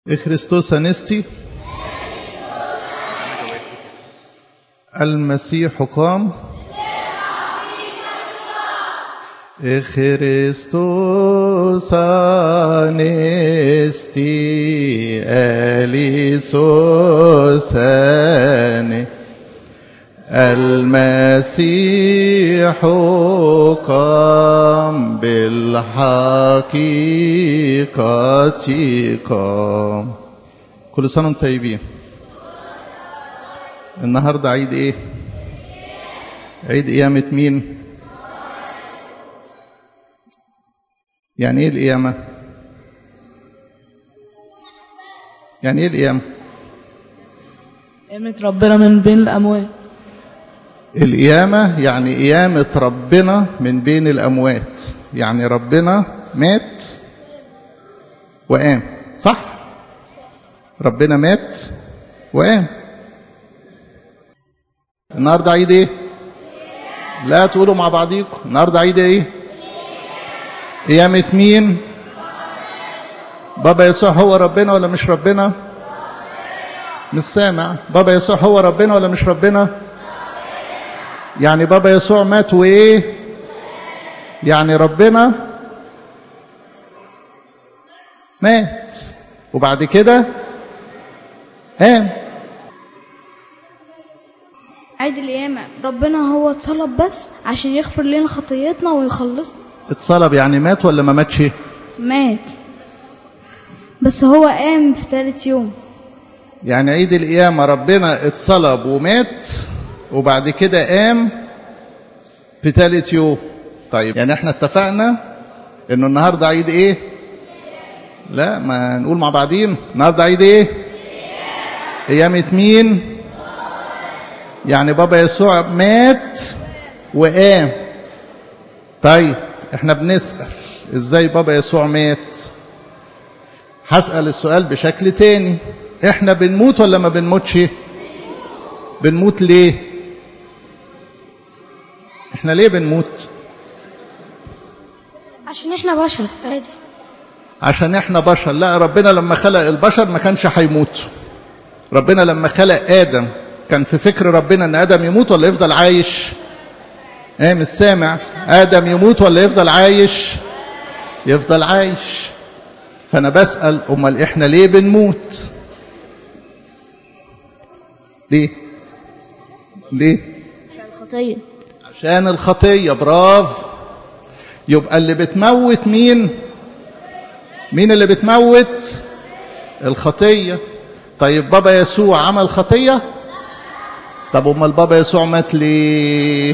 إخريستوس أنستي المسيح قام إخريستوس أنستي أليسوس أني المسيح قام بالحقيقة قام كل سنة وانتم طيبين النهاردة عيد ايه عيد قيامة مين يعني ايه القيامة يعني ايه القيامة قامت ربنا من بين الأموات القيامة يعني قيامة ربنا من بين الأموات يعني ربنا مات وقام صح ربنا مات وقام النهاردة عيد ايه لا تقولوا مع بعضيكم النهاردة عيد ايه قيامة مين بابا يسوع هو ربنا ولا مش ربنا مش سامع بابا يسوع هو ربنا ولا مش ربنا يعني بابا يسوع مات وايه يعني ربنا مات وبعد كده قام عيد القيامة ربنا هو اتصلب بس عشان يغفر لنا خطيتنا ويخلصنا اتصلب يعني مات ولا ما ماتش مات بس هو قام في ثالث يوم يعني عيد القيامة ربنا اتصلب ومات وبعد كده قام في ثالث يوم طيب يعني احنا اتفقنا انه النهارده عيد ايه لا ما نقول مع بعضين النهارده عيد ايه قيامة مين يعني بابا يسوع مات وقام طيب احنا بنسأل ازاي بابا يسوع مات هسأل السؤال بشكل تاني احنا بنموت ولا ما بنموتش بنموت ليه احنا ليه بنموت عشان احنا بشر عادي عشان احنا بشر لا ربنا لما خلق البشر ما كانش هيموت ربنا لما خلق ادم كان في فكر ربنا ان ادم يموت ولا يفضل عايش ايه مش سامع ادم يموت ولا يفضل عايش يفضل عايش فانا بسال امال احنا ليه بنموت ليه ليه عشان الخطية عشان الخطيه برافو يبقى اللي بتموت مين مين اللي بتموت الخطيه طيب بابا يسوع عمل خطيه طب امال بابا يسوع مات ليه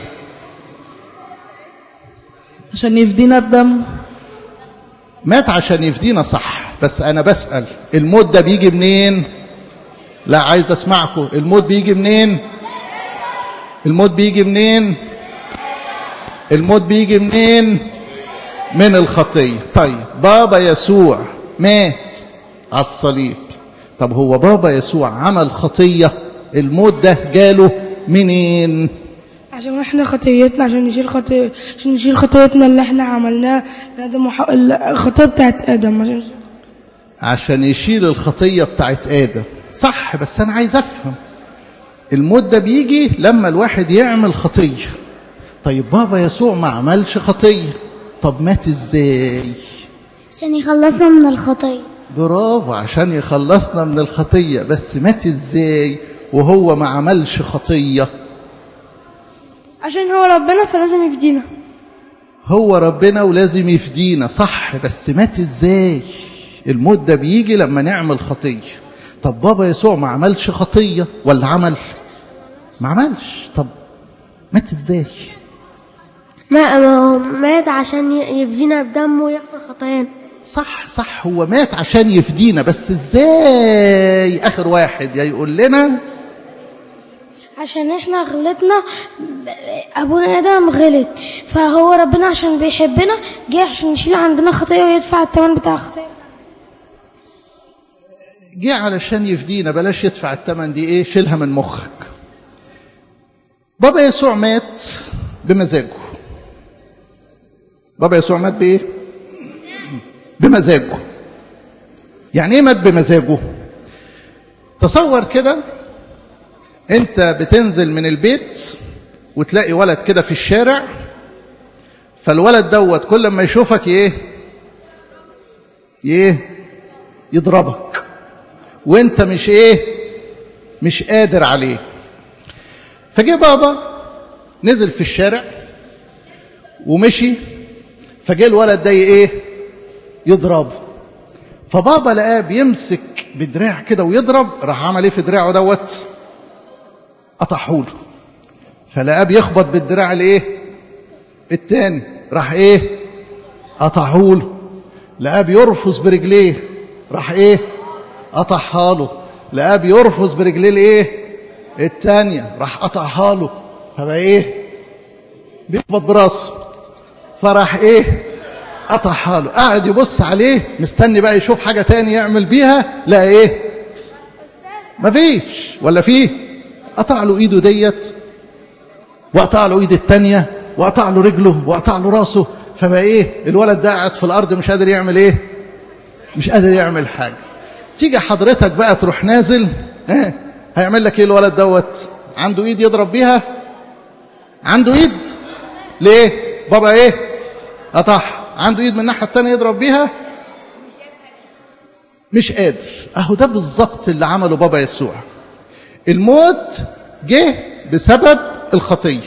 عشان يفدينا بدم مات عشان يفدينا صح بس انا بسال الموت ده بيجي منين لا عايز اسمعكم الموت بيجي منين الموت بيجي منين الموت بيجي منين من الخطيه طيب بابا يسوع مات على الصليب طب هو بابا يسوع عمل خطيه الموت ده جاله منين عشان احنا خطيتنا عشان نشيل خطي عشان نشيل خطيتنا اللي احنا عملناها من ادم وح... الخطيه بتاعت ادم عشان عشان يشيل الخطيه بتاعت ادم صح بس انا عايز افهم الموت ده بيجي لما الواحد يعمل خطيه طيب بابا يسوع ما عملش خطيه طب مات ازاي عشان يخلصنا من الخطية برافو عشان يخلصنا من الخطيه بس مات ازاي وهو ما عملش خطيه عشان هو ربنا فلازم يفدينا هو ربنا ولازم يفدينا صح بس مات ازاي الموت ده بيجي لما نعمل خطيه طب بابا يسوع ما عملش خطيه ولا عمل ما عملش طب مات ازاي ما ما هو مات عشان ي- يفدينا بدمه ويغفر خطايانا صح صح هو مات عشان يفدينا بس ازاي اخر واحد يا يقول لنا عشان احنا غلطنا ابونا ادم غلط فهو ربنا عشان بيحبنا جه عشان يشيل عندنا خطيه ويدفع الثمن بتاع الخطيه جه علشان يفدينا بلاش يدفع الثمن دي ايه شيلها من مخك بابا يسوع مات بمزاجه بابا يسوع مات بايه بمزاجه يعني ايه مات بمزاجه تصور كده انت بتنزل من البيت وتلاقي ولد كده في الشارع فالولد دوت كل ما يشوفك ايه ايه يضربك وانت مش ايه مش قادر عليه فجه بابا نزل في الشارع ومشي فجه الولد ده ايه يضربه فبابا لقاه بيمسك بدراع كده ويضرب راح عمل ايه في دراعه دوت قطعهوله فلقاه بيخبط بالدراع الايه التاني راح ايه قطعهوله لقاه بيرفس برجليه راح ايه قطعها له لقاه بيرفس برجليه الايه التانية راح قطعها له فبقى ايه بيخبط براسه فراح ايه قطعها له قاعد يبص عليه مستني بقى يشوف حاجة تاني يعمل بيها لا ايه مفيش ولا فيه قطع له ايده ديت وقطع له ايد التانية وقطع له رجله وقطع له راسه فبقى ايه الولد ده قاعد في الارض مش قادر يعمل ايه مش قادر يعمل حاجة تيجي حضرتك بقى تروح نازل اه هيعمل لك ايه الولد دوت عنده ايد يضرب بيها عنده ايد ليه بابا ايه قطعها عنده ايد من الناحيه الثانيه يضرب بيها مش قادر اهو ده بالظبط اللي عمله بابا يسوع الموت جه بسبب الخطيه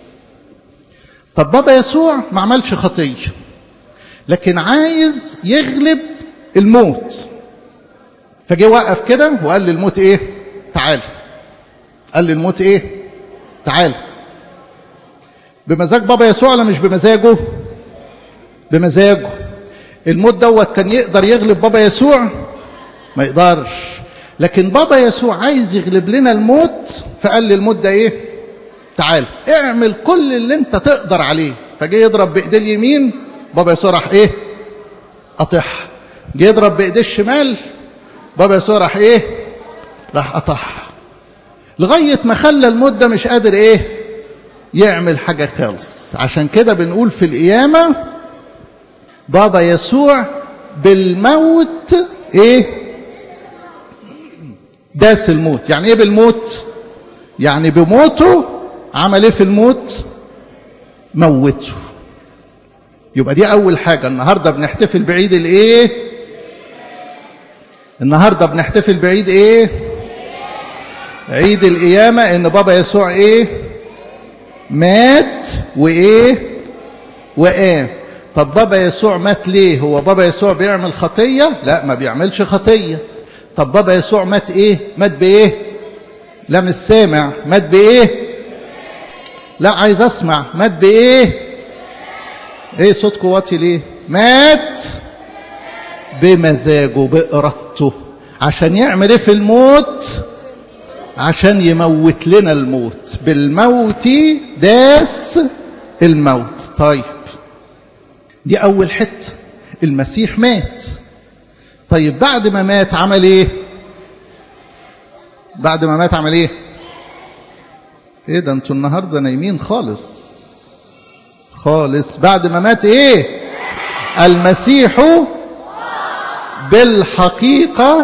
طب بابا يسوع ما عملش خطيه لكن عايز يغلب الموت فجه وقف كده وقال للموت ايه تعال قال للموت ايه تعال بمزاج بابا يسوع ولا مش بمزاجه بمزاجه الموت دوت كان يقدر يغلب بابا يسوع ما يقدرش لكن بابا يسوع عايز يغلب لنا الموت فقال للموت ده ايه تعال اعمل كل اللي انت تقدر عليه فجه يضرب بايديه اليمين بابا يسوع راح ايه قطعها جه يضرب بايديه الشمال بابا يسوع راح ايه راح قطعها لغايه ما خلى الموت ده مش قادر ايه يعمل حاجه خالص عشان كده بنقول في القيامه بابا يسوع بالموت ايه داس الموت يعني ايه بالموت يعني بموته عمل ايه في الموت موته يبقى دي اول حاجه النهارده بنحتفل بعيد الايه النهارده بنحتفل بعيد ايه عيد القيامه ان بابا يسوع ايه مات وايه وقام طب بابا يسوع مات ليه هو بابا يسوع بيعمل خطيه لا ما بيعملش خطيه طب بابا يسوع مات ايه مات بايه لا مش سامع مات بايه لا عايز اسمع مات بايه ايه صوت قوتي ليه مات بمزاجه بإرادته عشان يعمل ايه في الموت عشان يموت لنا الموت بالموت داس الموت طيب دي اول حته المسيح مات طيب بعد ما مات عمل ايه بعد ما مات عمل ايه ايه ده انتوا النهارده نايمين خالص خالص بعد ما مات ايه المسيح بالحقيقة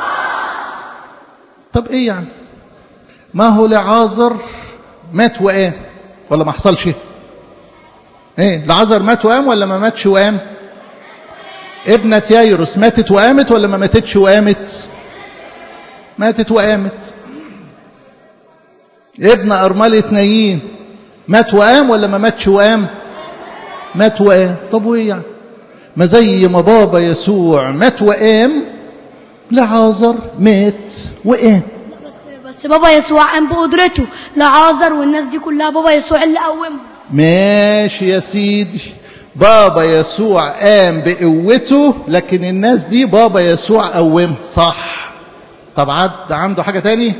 طب ايه يعني ما هو لعازر مات وقام ولا ما حصلش ايه لعازر مات وقام ولا ما ماتش وقام ابنة يايروس ماتت وقامت ولا ما ماتتش وقامت ماتت وقامت ابن أرملة نايين مات وقام ولا ما ماتش وقام مات وقام طب وايه يعني ما زي ما بابا يسوع مات وقام لعازر مات وقام بس بس بابا يسوع قام بقدرته لعازر والناس دي كلها بابا يسوع اللي قومهم ماشي يا سيدي بابا يسوع قام بقوته لكن الناس دي بابا يسوع قومها صح طب عد عنده حاجة تاني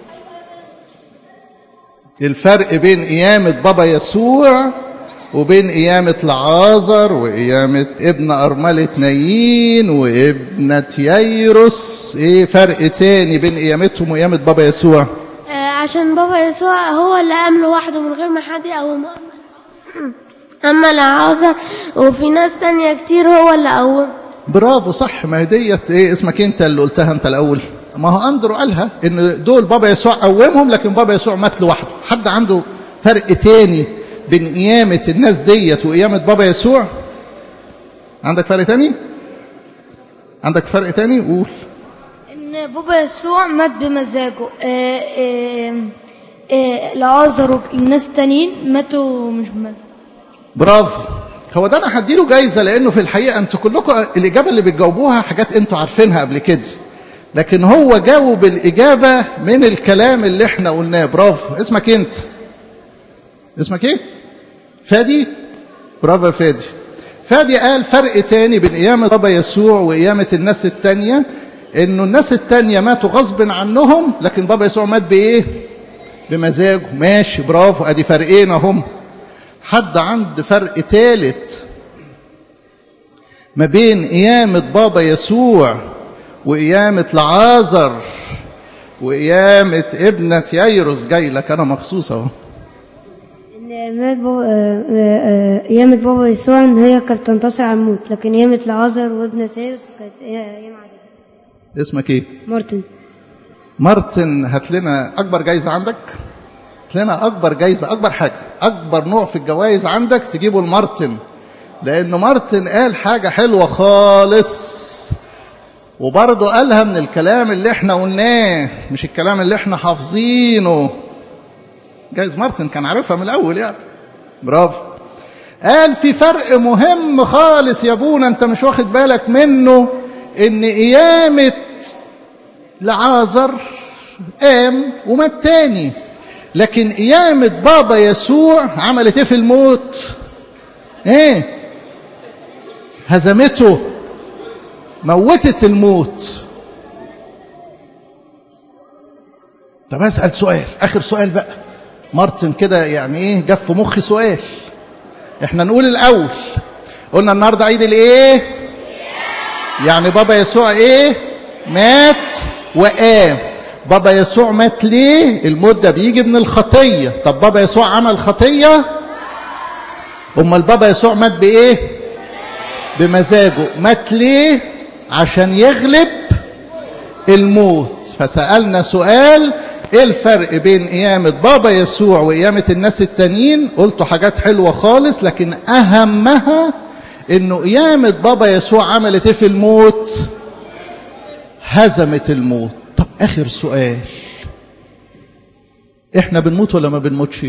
الفرق بين قيامة بابا يسوع وبين قيامة لعازر وقيامة ابن أرملة نايين وابنة ييروس ايه فرق تاني بين قيامتهم وقيامة بابا يسوع آه، عشان بابا يسوع هو اللي قام لوحده من غير ما حد يقومه أما لعازر وفي ناس تانية كتير هو اللي قوم برافو صح ما هي ديت ايه اسمك انت اللي قلتها انت الاول ما هو اندرو قالها ان دول بابا يسوع قومهم لكن بابا يسوع مات لوحده حد عنده فرق تاني بين قيامة الناس ديت وقيامة بابا يسوع عندك فرق تاني عندك فرق تاني قول ان بابا يسوع مات بمزاجه آه، آه، آه، العازر والناس التانيين ماتوا مش بمزاجه برافو هو ده انا هديله جايزه لانه في الحقيقه انتوا كلكم الاجابه اللي بتجاوبوها حاجات انتوا عارفينها قبل كده لكن هو جاوب الاجابه من الكلام اللي احنا قلناه برافو اسمك انت اسمك ايه فادي برافو يا فادي فادي قال فرق تاني بين قيامة بابا يسوع وقيامة الناس التانية انه الناس التانية ماتوا غصب عنهم لكن بابا يسوع مات بايه بمزاجه ماشي برافو ادي فرقين اهم حد عند فرق تالت ما بين قيامة بابا يسوع وقيامة لعازر وقيامة ابنة ييروس جاي لك أنا مخصوص أهو إن مات بابا آه، آه، آه، قيامة بابا يسوع إن هي كانت تنتصر على الموت لكن قيامة العازر وابنة سيرس كانت هي قيامة عادية اسمك إيه؟ مارتن مارتن هات لنا أكبر جايزة عندك هات لنا أكبر جايزة أكبر حاجة أكبر نوع في الجوائز عندك تجيبه لمارتن لأنه مارتن قال حاجة حلوة خالص وبرضه قالها من الكلام اللي احنا قلناه مش الكلام اللي احنا حافظينه جايز مارتن كان عارفها من الأول يعني برافو قال في فرق مهم خالص يا ابونا انت مش واخد بالك منه ان قيامة لعازر قام ومات تاني لكن قيامة بابا يسوع عملت ايه في الموت ايه هزمته موتت الموت طب اسال سؤال اخر سؤال بقى مارتن كده يعني ايه جاب في مخي سؤال احنا نقول الاول قلنا النهارده عيد الايه يعني بابا يسوع ايه مات وقام بابا يسوع مات ليه الموت ده بيجي من الخطيه طب بابا يسوع عمل خطيه امال بابا يسوع مات بايه بمزاجه مات ليه عشان يغلب الموت فسألنا سؤال ايه الفرق بين قيامة بابا يسوع وقيامة الناس التانيين قلتوا حاجات حلوة خالص لكن اهمها انه قيامة بابا يسوع عملت ايه في الموت هزمت الموت طب اخر سؤال احنا بنموت ولا ما بنموتش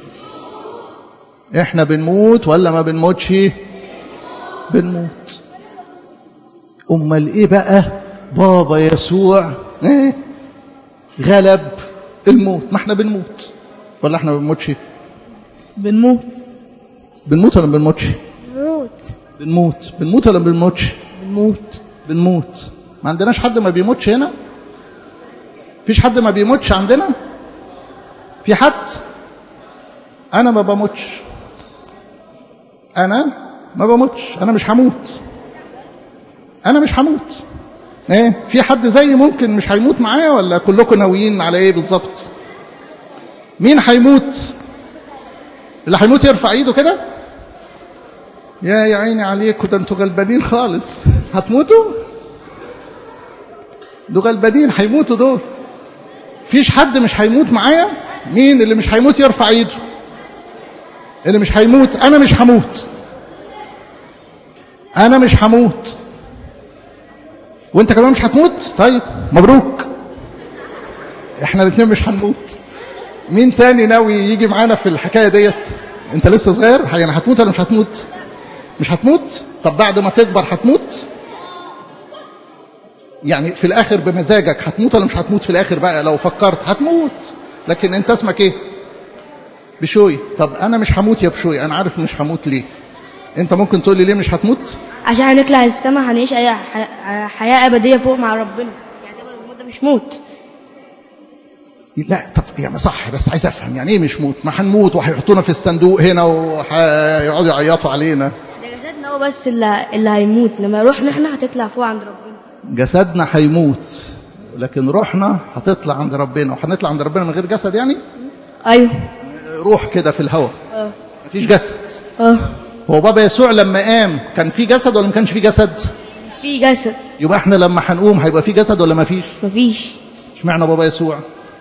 احنا بنموت ولا ما بنموتش بنموت امال ايه بقى بابا يسوع ايه غلب الموت ما احنا بنموت ولا احنا ما بنموتش بنموت بنموت ولا ما بنموتش موت بنموت بنموت ولا ما بنموتش بنموت بنموت ما عندناش حد ما بيموتش هنا فيش حد ما بيموتش عندنا في حد انا ما بموتش انا ما بموتش انا مش هموت انا مش هموت ايه في حد زي ممكن مش هيموت معايا ولا كلكم ناويين على ايه بالظبط مين هيموت اللي هيموت يرفع ايده كده يا يا عيني عليكم ده انتوا غلبانين خالص هتموتوا دول غلبانين هيموتوا دول فيش حد مش هيموت معايا مين اللي مش هيموت يرفع ايده اللي مش هيموت انا مش هموت انا مش هموت وانت كمان مش هتموت طيب مبروك احنا الاثنين مش هنموت مين تاني ناوي يجي معانا في الحكايه ديت انت لسه صغير يعني هتموت ولا مش هتموت مش هتموت طب بعد ما تكبر هتموت يعني في الاخر بمزاجك هتموت ولا مش هتموت في الاخر بقى لو فكرت هتموت لكن انت اسمك ايه بشوي طب انا مش هموت يا بشوي انا عارف مش هموت ليه انت ممكن تقول لي ليه مش هتموت عشان هنطلع السما هنعيش أي ح- حياة أبدية فوق مع ربنا يعني ده الموت ده مش موت لا طب يعني صح بس عايز افهم يعني ايه مش موت ما هنموت وهيحطونا في الصندوق هنا وهيقعدوا يعيطوا علينا ده جسدنا هو بس اللي, اللي هيموت لما روحنا احنا هتطلع فوق عند ربنا جسدنا هيموت لكن روحنا هتطلع عند ربنا وهنطلع عند ربنا من غير جسد يعني أيوه روح كده في الهواء اه مفيش جسد اه هو بابا يسوع لما قام كان في جسد ولا ما كانش في جسد في جسد يبقى احنا لما هنقوم هيبقى في جسد ولا ما فيش مفيش اشمعنى بابا يسوع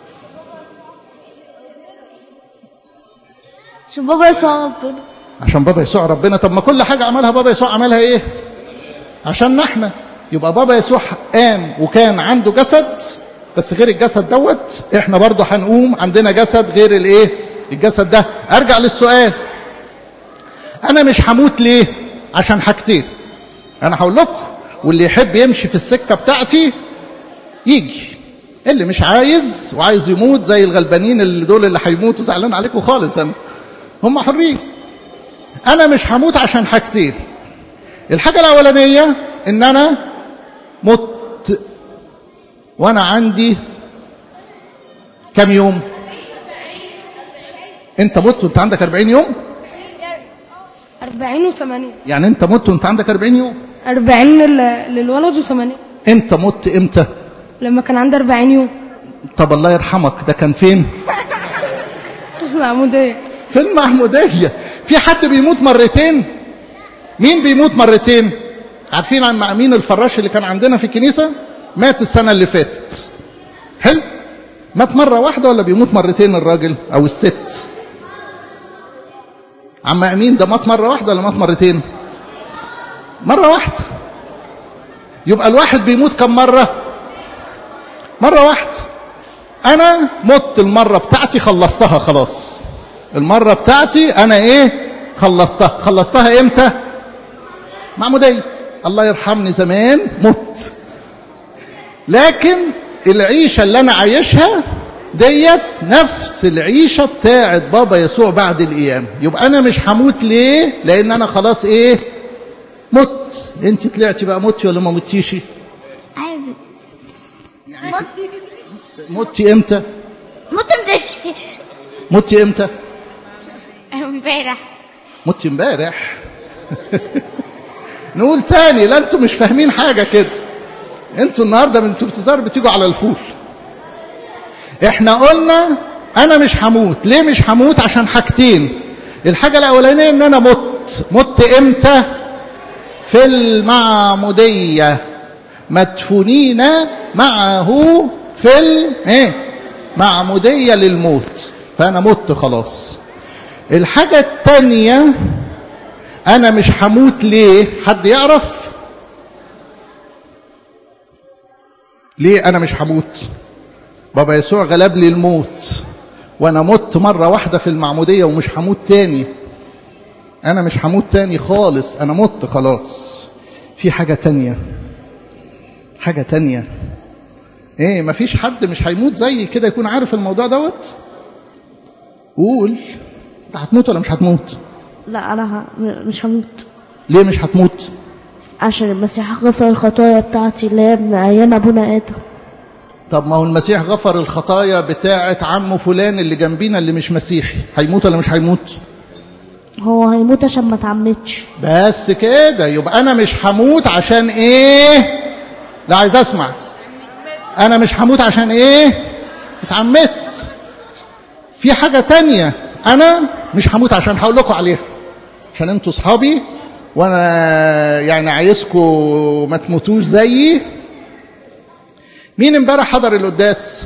عشان بابا يسوع ربنا عشان بابا يسوع ربنا طب ما كل حاجة عملها بابا يسوع عملها ايه عشان احنا يبقى بابا يسوع قام وكان عنده جسد بس غير الجسد دوت احنا برضه هنقوم عندنا جسد غير الايه الجسد ده ارجع للسؤال انا مش هموت ليه عشان حاجتين انا هقول لكم واللي يحب يمشي في السكة بتاعتي يجي اللي مش عايز وعايز يموت زي الغلبانين اللي دول اللي هيموتوا زعلان عليكم خالص انا هم حرين انا مش هموت عشان حاجتين الحاجة الاولانية ان انا مت وانا عندي كم يوم انت مت وانت عندك 40 يوم 40 و80 يعني انت مت وانت عندك 40 يوم 40 لل- للولد و80 انت مت امتى لما كان عندي 40 يوم طب الله يرحمك ده كان فين العمودية في المحمودية في حد بيموت مرتين مين بيموت مرتين عارفين عن مين الفراش اللي كان عندنا في الكنيسة مات السنة اللي فاتت حلو مات مرة واحدة ولا بيموت مرتين الراجل أو الست عم أمين ده مات مرة واحدة ولا مات مرتين مرة واحدة يبقى الواحد بيموت كم مرة مرة واحدة أنا مت المرة بتاعتي خلصتها خلاص المرة بتاعتي أنا إيه خلصتها خلصتها إمتى معمودية الله يرحمني زمان مت لكن العيشة اللي أنا عايشها ديت نفس العيشة بتاعت بابا يسوع بعد القيامة يبقى أنا مش هموت ليه لأن أنا خلاص إيه مت أنت طلعتي بقى متي ولا ما متيش عادي متي إمتى مت متي إمتى امبارح مت امبارح نقول تاني لا انتوا مش فاهمين حاجة كده انتوا النهاردة من انتوا بتزار بتيجوا على الفول احنا قلنا انا مش هموت ليه مش هموت عشان حاجتين الحاجة الاولانية ان انا مت مت امتى في المعمودية مدفونين معه في ال... ايه معمودية للموت فانا مت خلاص الحاجة التانية أنا مش هموت ليه حد يعرف ليه أنا مش هموت بابا يسوع غلب لي الموت وأنا مت مرة واحدة في المعمودية ومش هموت تاني أنا مش هموت تاني خالص أنا مت خلاص في حاجة تانية حاجة تانية ايه مفيش حد مش هيموت زي كده يكون عارف الموضوع دوت قول انت هتموت ولا مش هتموت لا انا ه... م- مش هموت ليه مش هتموت عشان المسيح غفر الخطايا بتاعتي اللي هي من ايام ابونا ادم طب ما هو المسيح غفر الخطايا بتاعه عمه فلان اللي جنبينا اللي مش مسيحي هيموت ولا مش هيموت هو هيموت عشان ما اتعمدش بس كده يبقى انا مش هموت عشان ايه لا عايز اسمع انا مش هموت عشان ايه اتعمدت في حاجة تانية انا مش هموت عشان هقول لكم عليها عشان انتوا صحابي وانا يعني عايزكم ما تموتوش زيي مين امبارح حضر القداس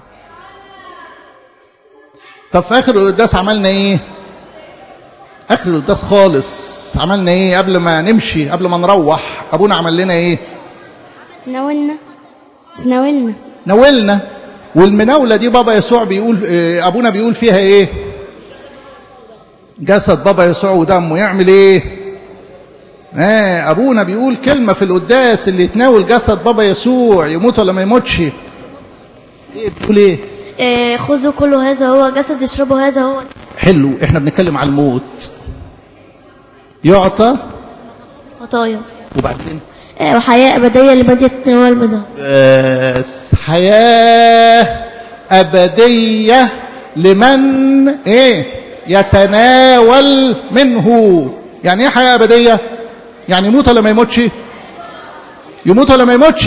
طب في اخر القداس عملنا ايه اخر القداس خالص عملنا ايه قبل ما نمشي قبل ما نروح ابونا عمل لنا ايه ناولنا ناولنا ناولنا والمناولة دي بابا يسوع بيقول آه، أبونا بيقول فيها إيه جسد بابا يسوع ودمه يعمل إيه آه أبونا بيقول كلمة في القداس اللي يتناول جسد بابا يسوع يموت ولا ما يموتش إيه بيقول إيه آه، خذوا كل هذا هو جسد اشربوا هذا هو حلو إحنا بنتكلم على الموت يعطى خطايا وبعدين آه، وحياة أبدية لمن يتناول منها بس حياة أبدية لمن إيه يتناول منه يعني إيه حياة أبدية يعني يموت ولا ما يموتش يموت ولا ما يموتش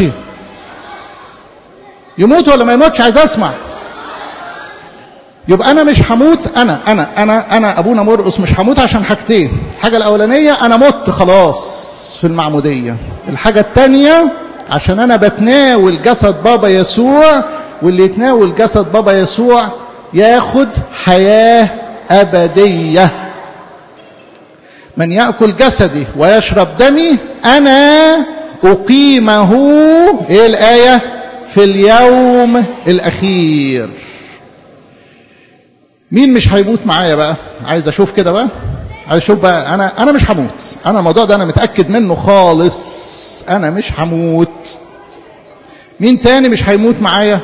يموت ولا ما يموتش عايز أسمع يبقى أنا مش هموت أنا أنا أنا أنا أبونا مرقص مش هموت عشان حاجتين الحاجة الأولانية أنا مت خلاص في في المعمودية الحاجة التانية عشان أنا بتناول جسد بابا يسوع واللي يتناول جسد بابا يسوع ياخد حياة أبدية من يأكل جسدي ويشرب دمي أنا أقيمه إيه الآية في اليوم الأخير مين مش هيموت معايا بقى عايز أشوف كده بقى عايز أشوف بقى أنا أنا مش هموت أنا الموضوع ده أنا متأكد منه خالص أنا مش هموت مين تاني مش هيموت معايا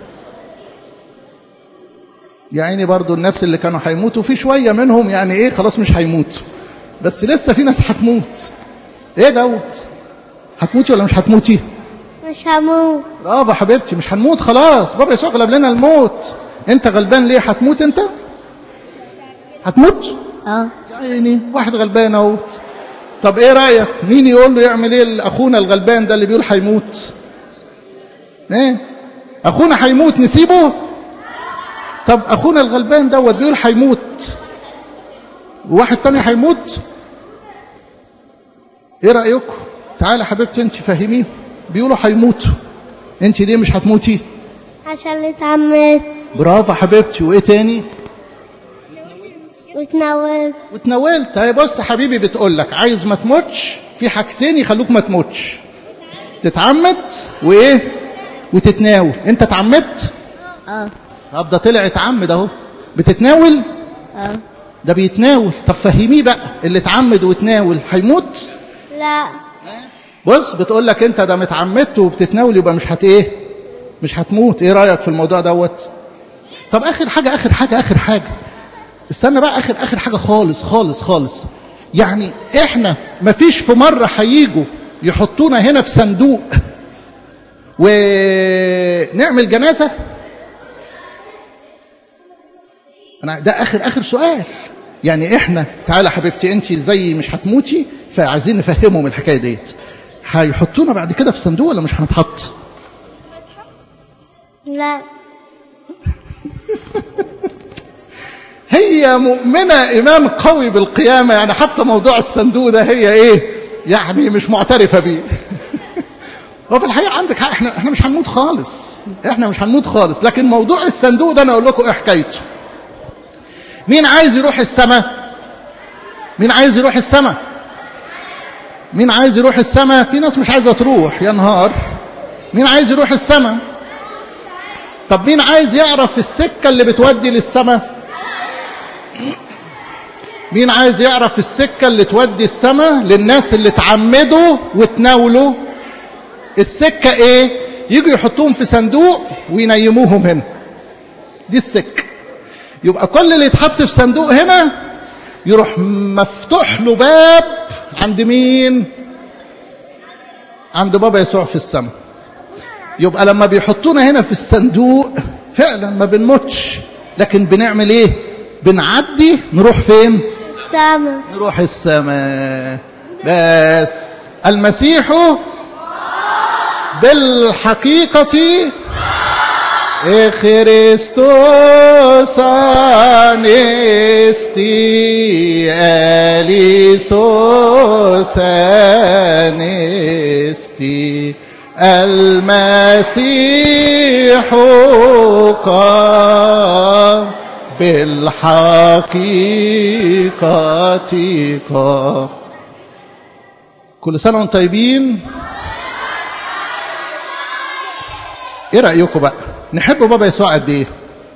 يا عيني برضو الناس اللي كانوا هيموتوا في شوية منهم يعني ايه خلاص مش هيموتوا بس لسه في ناس هتموت ايه دوت هتموتي ولا مش هتموتي مش هموت برافو حبيبتي مش هنموت خلاص بابا يسوع غلب لنا الموت انت غلبان ليه هتموت انت هتموت اه يا عيني واحد غلبان اهوت طب ايه رايك مين يقول له يعمل ايه لاخونا الغلبان ده اللي بيقول هيموت ايه اخونا هيموت نسيبه طب اخونا الغلبان دوت بيقول هيموت وواحد تاني هيموت ايه رايكم تعالى حبيبتي انت فهميه بيقولوا هيموتوا انت ليه مش هتموتي عشان اتعمدت برافو حبيبتي وايه تاني واتناولت وتناولت هي بص حبيبي بتقول لك عايز ما تموتش في حاجتين يخلوك ما تموتش تتعمد وايه وتتناول انت اتعمدت اه طب ده طلع اتعمد اهو بتتناول اه ده بيتناول طب فهميه بقى اللي اتعمد وتناول هيموت لا بص بتقول لك انت ده متعمدت وبتتناول يبقى مش هت ايه مش هتموت ايه رايك في الموضوع دوت طب اخر حاجه اخر حاجه اخر حاجه استنى بقى اخر اخر حاجه خالص خالص خالص يعني احنا مفيش في مره هيجوا يحطونا هنا في صندوق ونعمل جنازه انا ده اخر اخر سؤال يعني احنا تعالى حبيبتي انت زي مش هتموتي فعايزين نفهمهم الحكايه ديت هيحطونا بعد كده في صندوق ولا مش هنتحط لا هي مؤمنة إيمان قوي بالقيامة يعني حتى موضوع الصندوق ده هي إيه يعني مش معترفة بيه وفي الحقيقة عندك حق احنا, احنا مش هنموت خالص احنا مش هنموت خالص لكن موضوع الصندوق ده أنا أقول لكم إيه حكايته مين عايز يروح السماء مين عايز يروح السماء مين عايز يروح السماء في ناس مش عايزة تروح يا نهار مين عايز يروح السماء طب مين عايز يعرف السكة اللي بتودي للسماء مين عايز يعرف السكة اللي تودي السماء للناس اللي اتعمدوا وتناولوا السكة ايه يجوا يحطوهم في صندوق وينيموهم هنا دي السكة يبقى كل اللي يتحط في صندوق هنا يروح مفتوح له باب عند مين عند بابا يسوع في السماء يبقى لما بيحطونا هنا في الصندوق فعلا ما بنموتش لكن بنعمل ايه بنعدي نروح فين السما نروح السماء بس المسيح بالحقيقة إخريستوس أنستي أليسوس أنستي المسيح قام بالحقيقة قام كل سنة وانتم طيبين ايه رأيكم بقى نحب بابا يسوع قد ايه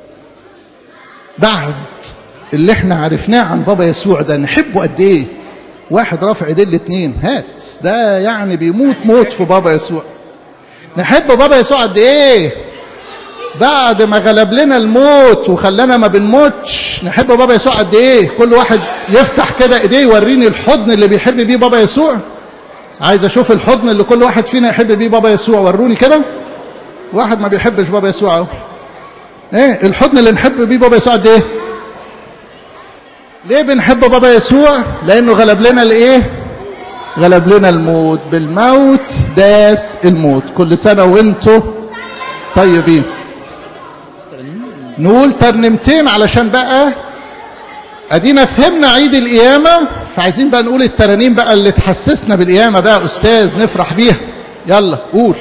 بعد اللي احنا عرفناه عن بابا يسوع ده نحبه قد ايه واحد رافع ايديه الاتنين هات ده يعني بيموت موت في بابا يسوع نحب بابا يسوع قد ايه بعد ما غلب لنا الموت وخلانا ما بنموتش نحب بابا يسوع قد ايه كل واحد يفتح كده ايديه يوريني الحضن اللي بيحب بيه بابا يسوع عايز اشوف الحضن اللي كل واحد فينا يحب بيه بابا يسوع وروني كده واحد ما بيحبش بابا يسوع اهو ايه الحضن اللي نحب بيه بابا يسوع قد ايه ليه بنحب بابا يسوع لانه غلب لنا الايه غلب لنا الموت بالموت داس الموت كل سنه وانتم طيبين نقول ترنمتين علشان بقى ادينا فهمنا عيد القيامه فعايزين بقى نقول الترانيم بقى اللي تحسسنا بالقيامة بقى أستاذ نفرح بيها يلا قول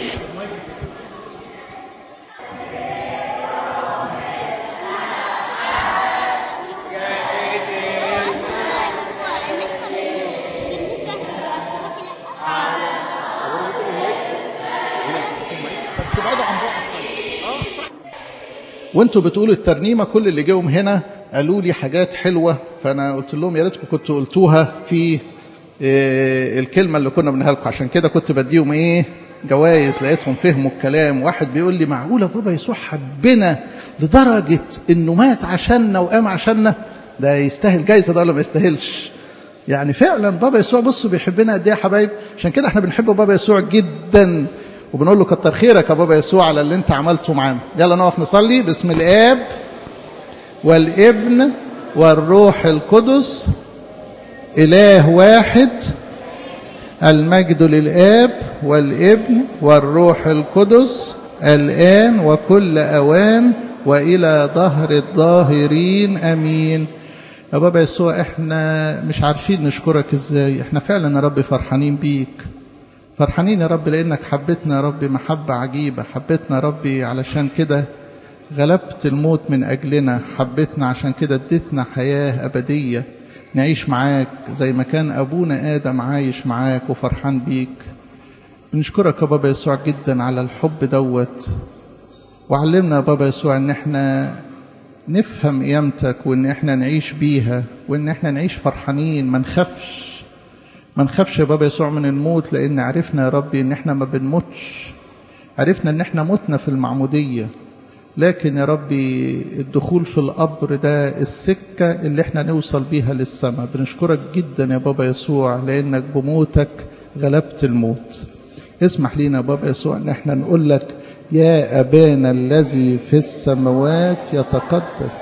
بس بعدوا عن بعض وانتوا بتقولوا الترنيمة كل اللي جاهم هنا قالوا لي حاجات حلوة فأنا قلت لهم يا ريتكم كنتوا قلتوها في إيه الكلمة اللي كنا بنها لكم عشان كده كنت بديهم إيه جوائز لقيتهم فهموا الكلام واحد بيقول لي معقولة بابا يسوع حبنا لدرجة إنه مات عشاننا وقام عشاننا ده يستاهل جايزة ده ولا ما يستاهلش يعني فعلا بابا يسوع بصوا بيحبنا قد ايه يا حبايب عشان كده احنا بنحب بابا يسوع جدا وبنقول له كتر خيرك يا بابا يسوع على اللي انت عملته معانا يلا نقف نصلي باسم الاب والابن والروح القدس اله واحد المجد للاب والابن والروح القدس الان وكل اوان والى ظهر الظاهرين امين يا بابا يسوع احنا مش عارفين نشكرك ازاي احنا فعلا يا رب فرحانين بيك فرحانين يا رب لانك حبيتنا يا رب محبة عجيبة حبيتنا يا ربي علشان كده غلبت الموت من اجلنا حبيتنا عشان كده اديتنا حياة ابدية نعيش معاك زي ما كان ابونا ادم عايش معاك وفرحان بيك بنشكرك يا بابا يسوع جدا على الحب دوت وعلمنا يا بابا يسوع ان احنا نفهم قيامتك وان احنا نعيش بيها وان احنا نعيش فرحانين ما نخافش ما نخافش يا بابا يسوع من الموت لان عرفنا يا ربي ان احنا ما بنموتش عرفنا ان احنا متنا في المعمودية لكن يا ربي الدخول في القبر ده السكة اللي احنا نوصل بيها للسماء بنشكرك جدا يا بابا يسوع لانك بموتك غلبت الموت اسمح لينا يا بابا يسوع ان احنا نقول لك يا أبانا الذي في السماوات يتقدس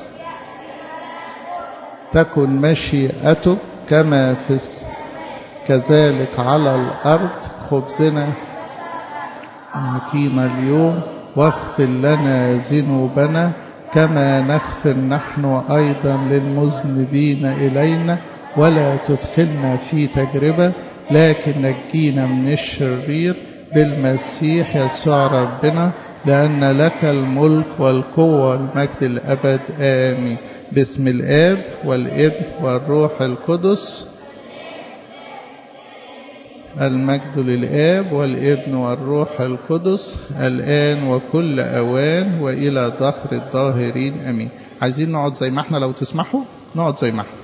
تكن مشيئتك كما في الس... كذلك على الأرض خبزنا أعطينا اليوم واغفر لنا ذنوبنا كما نغفر نحن أيضا للمذنبين إلينا ولا تدخلنا في تجربة لكن نجينا من الشرير بالمسيح يسوع ربنا لأن لك الملك والقوة والمجد الأبد آمين باسم الآب والابن والروح القدس المجد للآب والابن والروح القدس الآن وكل أوان وإلى ظهر الظاهرين أمين عايزين نقعد زي ما احنا لو تسمحوا نقعد زي ما احنا